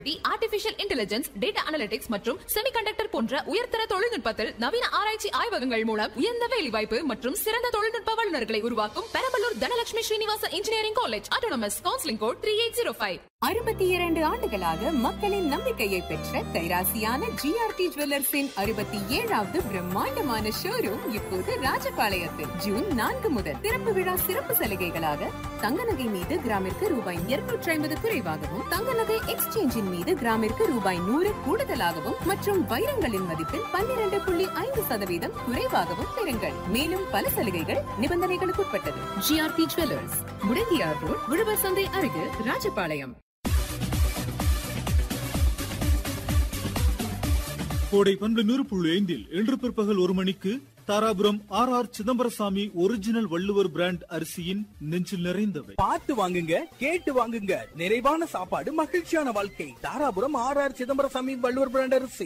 Artificial intelligence data analytics மற்றும் semiconductor போன்ற உயர்தர தொழில்நுட்பத்தில் நவீன ஆராய்ச்சி ஆய்வகங்கள் மூலம் உயர்ந்த வேலைவாய்ப்பு மற்றும் சிறந்த தொழில்நுட்ப வல்லுநர்களை உருவாக்கும் Perambalur Dhanalakshmi Srinivasa engineering college autonomous counselling code three eight zero five அறுபத்தி இரண்டு ஆண்டுகளாக மக்களின் நம்பிக்கையை பெற்ற கைராசியான ஜிஆர்டி ஜுவல்லர்ஸின் அறுபத்தி ஏழாவது பிரம்மாண்டமான ஷோரூம் இப்போது ராஜபாளையத்தில் ஜூன் நான்கு முதல் திறப்பு விழா சிறப்பு சலுகைகளாக தங்க நகை மீது கிராமிற்கு ரூபாய் இருநூற்றி ஐம்பது குறைவாகவும் தங்க நகை எக்ஸ்சேஞ்சின் மீது கிராமிற்கு ரூபாய் நூறு கூடுதலாகவும் மற்றும் வைரங்களின் மதிப்பில் பன்னிரண்டு புள்ளி ஐந்து சதவீதம் குறைவாகவும் பெறுங்கள் மேலும் பல சலுகைகள் நிபந்தனைகளுக்கு உட்பட்டது ஜிஆர்டி ஜுவல்லர்ஸ் முடங்கியார் ரோட் உழவர் சந்தை அருகில் ராஜபாளையம் கோடை பண்பு நூறு புள்ளி ஐந்தில் இன்று பிற்பகல் ஒரு மணிக்கு Dharapuram R R Chidambarasamy original Valluvar brand அரிசியின் நெஞ்சில் நிறைந்தவை பார்த்து வாங்குங்க கேட்டு வாங்குங்க நிறைவான சாப்பாடு மகிழ்ச்சியான வாழ்க்கை Dharapuram R R Chidambarasamy Valluvar brand அரிசி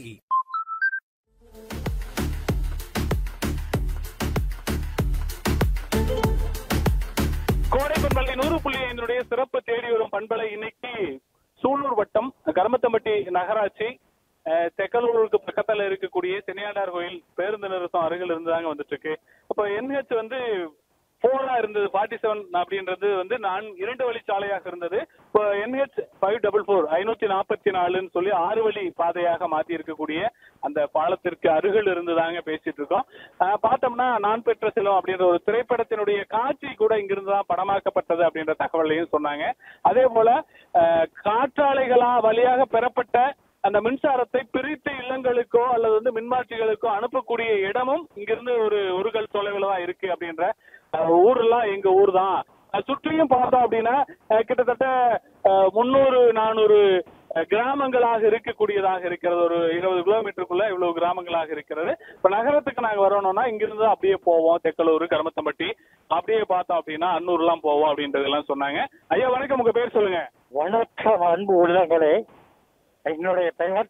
கோடை பண்பலை நூறு புள்ளி ஐந்தினுடைய சிறப்பு தேடி வரும் பண்பலை இன்னைக்கு சூலூர் வட்டம் கருமத்தம்பட்டி நகராட்சி அஹ், தெக்கலூருக்கு பக்கத்துல இருக்கக்கூடிய சென்னியாண்டார் கோயில் பேருந்து நிறுத்தம் அருகில் இருந்துதாங்க வந்துட்டு இருக்கு அப்ப என்ஹெச் வந்து போரா இருந்தது ஃபார்ட்டி செவன் அப்படின்றது வந்து நான் இரண்டு வழி சாலையாக இருந்தது இப்போ என்ஹெச் ஃபைவ் டபுள் ஃபோர் ஐநூத்தி நாற்பத்தி நாலுன்னு சொல்லி ஆறு வழி பாதையாக மாத்தி இருக்கக்கூடிய அந்த பாலத்திற்கு அருகில் இருந்துதாங்க பேசிட்டு இருக்கோம் அஹ், பார்த்தோம்னா நான் பெற்ற செல்வம் அப்படின்ற ஒரு திரைப்படத்தினுடைய காட்சி கூட இங்கிருந்து தான் படமாக்கப்பட்டது அப்படின்ற தகவலையும் சொன்னாங்க அதே போல அஹ், காற்றாலைகளா வழியாக பெறப்பட்ட அந்த மின்சாரத்தை பிரித்து இல்லங்களுக்கோ அல்லது வந்து மின்மாற்றிகளுக்கோ அனுப்பக்கூடிய இடமும் இங்கிருந்து ஒரு ஒரு கல் தொலைவில் தான் இருக்கு அப்படின்ற அஹ், ஊர்லாம் எங்க ஊர் தான் அஹ், சுற்றியும் பார்த்தோம் அப்படின்னா அஹ், கிட்டத்தட்ட முன்னூறு நானூறு கிராமங்களாக இருக்கக்கூடியதாக இருக்கிறது ஒரு இருபது கிலோமீட்டருக்குள்ள இவ்வளவு கிராமங்களாக இருக்கிறது இப்ப நகரத்துக்கு நாங்க வரணும்னா இங்கிருந்து அப்படியே போவோம் தெக்கலூர் கருமத்தம்பட்டி அப்படியே பார்த்தோம் அப்படின்னா அன்னூர்லாம் போவோம் அப்படின்றதெல்லாம் சொன்னாங்க ஐயா வணக்கம் உங்க பேர் சொல்லுங்க வணக்கம் அன்பு உள்ளங்களே என்னுடைய பெயர்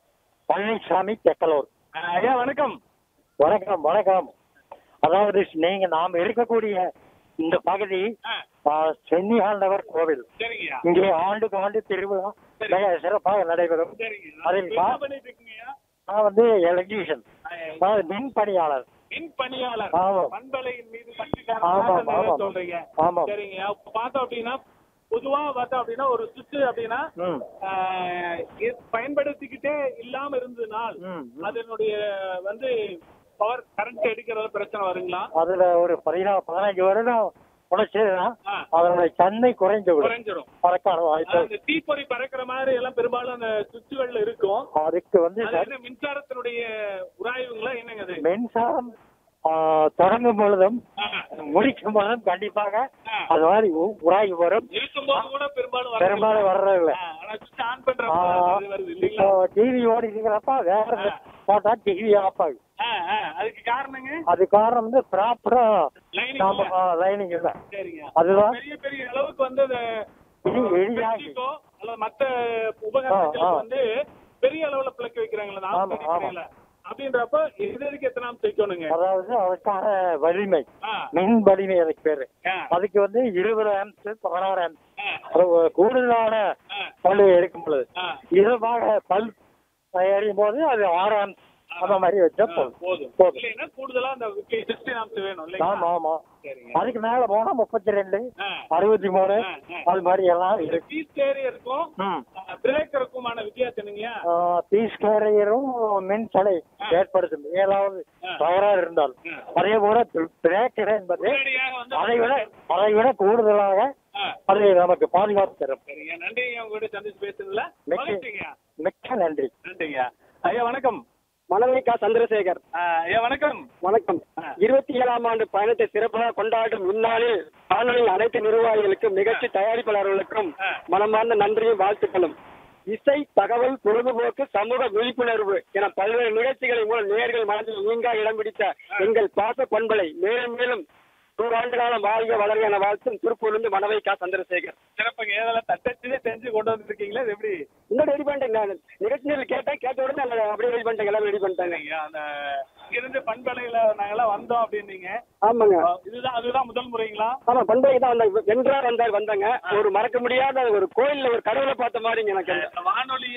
பழனிசாமி தெக்கலூர் அஹ், ஐயா வணக்கம் வணக்கம் வணக்கம் அதாவது நீங்க நாம் இருக்கக்கூடிய இந்த பகுதி ஆ. ஆ, சென்னி ஆண்டவர் கோவில் சரிங்கய்யா இங்கே ஆண்டுக்கு ஆண்டு திருவிழா மிக சிறப்பாக நடைபெறும் சரிங்க அதில் என்ன பா- பண்ணிட்டு இருக்கீங்கய்யா நான் வந்து எலக்ட்ரீஷியன் அதாவது மின் பணியாளர் மின் பணியாளர் ஆமா. பண்பலையின் மீது ஆமா, பற்றுக்கான ஆமா. சொல்றீங்க ஆமா. சரிங்க அப்ப பார்த்தோம் அப்படின்னா பொதுவா பார்த்தோம் அப்படின்னா ஒரு சுவிட்ச் அப்படின்னா ம். ஆஹ், இது பயன்படுத்திக்கிட்டே இல்லாம இருந்ததுனால் ம், ம். அதனுடைய வந்து பவர் கரண்ட் எடுக்கிறது பிரச்சனை வருங்களா அதுல ஒரு பதினா பதினஞ்சு வருடம் உழைச்சதுன்னா ஆ. அதனுடைய தன்மை குறைந்து விடும் குறைஞ்சிரும் பறக்கான வாய்ப்பு அந்த தீப்பொறி பறக்கிற மாதிரி எல்லாம் பெரும்பாலும் அந்த சுவிட்சுகள்ல இருக்கும் அதுக்கு வந்து அது என்ன மின்சாரத்தினுடைய உராய்வுங்களா என்னங்க அது மின்சாரம் ஆ, தொடங்கும் பொழுதும் ஆஹா. முடிக்கும் பொழுதும் கண்டிப்பாக ஆ. அது மாதிரி உ- உராய்வு வரும் இருக்கும்போது கூட பெரும்பாலும் வரதில்லை. பெரும்பாலும் வர்றதில்ல ஆ, ஆனா சுவிட்ச் ஆன் பண்றப்ப ஆ, அது வருது இப்போ இல்லைங்களா டிவி ஓடிக்கிறப்ப வேற ஆ. போட்டா டிவி ஆஃப் ஆகும் ஆ, ஆ, அதுக்கு காரணங்க அது காரணம் வந்து ப்ராப்பரா லைனிங் நாம லைனிங் இல்ல சரிங்க அதுதான் பெரிய பெரிய அளவுக்கு வந்து அந்த இடி எளிதாகி பெட்டிக்கோ அல்லது மத்த உபகரணங்களுக்கு ஆ, ஆ. வந்து பெரிய அளவுல பிளக்க வைக்கிறாங்களா ஆமா, நாற்பது ஆமா. அடிப்படையில அப்படின்றப்ப எது எதுக்கு எத்தனை ஆம்ஸ் வைக்கணுங்க அதாவது அதுக்கான வலிமை ஆ, மின் வலிமை அதுக்கு பேரு ஆ, அதுக்கு வந்து இருபது ஆம்ஸ் பதினாறு ஆம்ஸ் ஆ, அது ஒரு கூடுதலான ஆ, பல்லு எடுக்கும் பொழுது ஆ. இதுவாக பல் எறியும் போது அது ஆறு ஆம்ஸ் அந்த மாதிரி வச்சா ஆ, போதும் போதும் போதும். இல்லைன்னா கூடுதலா அந்த சிக்ஸ்டீன் ஆம்ஸ் வேணும் ஆமா இல்லைங்களா ஆமா சரிங்க அதுக்கு மேல போனா முப்பத்தி ரெண்டு ஆ. அறுபத்தி மூணு ஆ, ஆ. அது மாதிரி எல்லாம் இருக்கு பீஸ் கேரியருக்கும் ம். பிரேக்கருக்குமான வித்தியாசம் என்னங்கய்யா பீஸ் கேரியரும் மின் தடை ஏற்படுத்தும் ஏதாவது ஆ. தவறாக இருந்தால் ஆ. அதே போல பிரேக்கர் என்பது உடனடியாக வந்து அதை விட அதை விட கூடுதலாக ஆ, அது நமக்கு பாதுகாப்பு தரும் சரிங்க நன்றிங்க உங்ககிட்ட சந்திச்சு பேசுறதுல மிக்க- மகிழ்ச்சிங்க மிக்க நன்றி நன்றிங்க ஐயா வணக்கம் மணலிகா சந்திரசேகர் ஆ, ஐயா வணக்கம் வணக்கம் ஆ. இருபத்தி ஏழாம் ஆண்டு பயணத்தை சிறப்பாக கொண்டாடும் இந்நாளில் வானொலியின் அனைத்து நிர்வாகிகளுக்கும் நிகழ்ச்சி தயாரிப்பாளர்களுக்கும் ஆ. மனமார்ந்த நன்றியும் வாழ்த்துக்களும் இசை தகவல் பொழுதுபோக்கு சமூக விழிப்புணர்வு என பல்வேறு நிகழ்ச்சிகளை மூலம் நேர்கள் மனதில் நீங்கா இடம் பிடித்த எங்கள் பாச பண்பலை மேலும் மேலும் நூறாண்டு காலம் வாழ்க வளர்க என வாழ்த்தும் திருப்பூர்லிருந்து மணவைக்கா சந்திரசேகர் சிறப்புங்க ஏதெல்லாம் தட்டச்சே தெரிஞ்சு கொண்டு வந்துருக்கீங்களா இது எப்படி இன்னும் ரெடி பண்ணிட்டேன் நான் நிகழ்ச்சிகள் கேட்டேன் கேட்ட உடனே அதை அப்படியே ரெடி பண்ணிட்டேன் எல்லாம் ரெடி பண்ணிட்டாங்க ஐயா அந்த இங்கிருந்து பண்பலையில நாங்கெல்லாம் வந்தோம் அப்படின்னீங்க ஆமாங்க ஆ, இதுதான் அதுதான் முதல் முறைங்களா ஆமா பண்பலை தான் வந்தாங்க வென்றார் வந்தார் வந்தாங்க ஒரு மறக்க முடியாத ஒரு கோயில்ல ஒரு கடவுளை பார்த்த மாதிரி எனக்கு வானொலி